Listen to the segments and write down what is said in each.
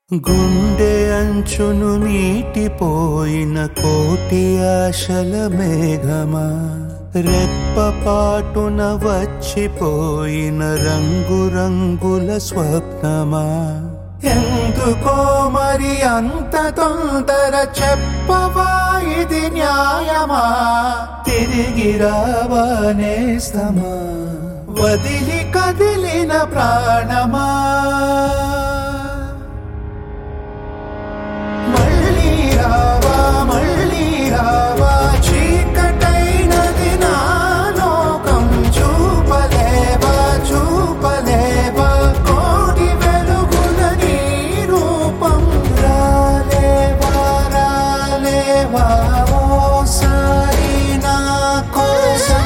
గుండె అంచును మీటిపోయిన కోటి ఆశల మేఘమా రెప్పపాటున వచ్చిపోయిన రంగురంగుల స్వప్నమా ఎందుకో మరి అంత తొందర చెప్పవా ఇది న్యాయమా తిరిగి రావానేస్తమా వదిలి కదిలిన ప్రాణమా మళ్ళీ రావా మళ్ళీ రావా చీకటైనది నా లోకం చూపలేవా చూపలేవా కోటి వెలుగుల నీ రూపం రాలేవా రాలేవా ఓసారి నా కోసం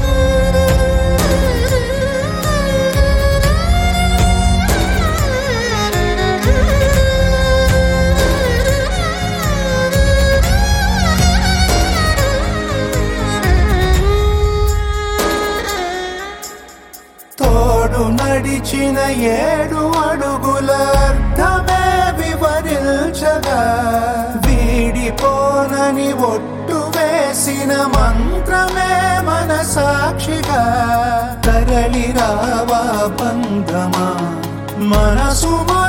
తోడు నడిచిన ఏడు అడుగుల అర్థమే వివరించగా వీడిపోనని ఒట్టు వేసిన మంత్రమే మన సాక్షిగా తరలి రావా బంధమా మనసు మా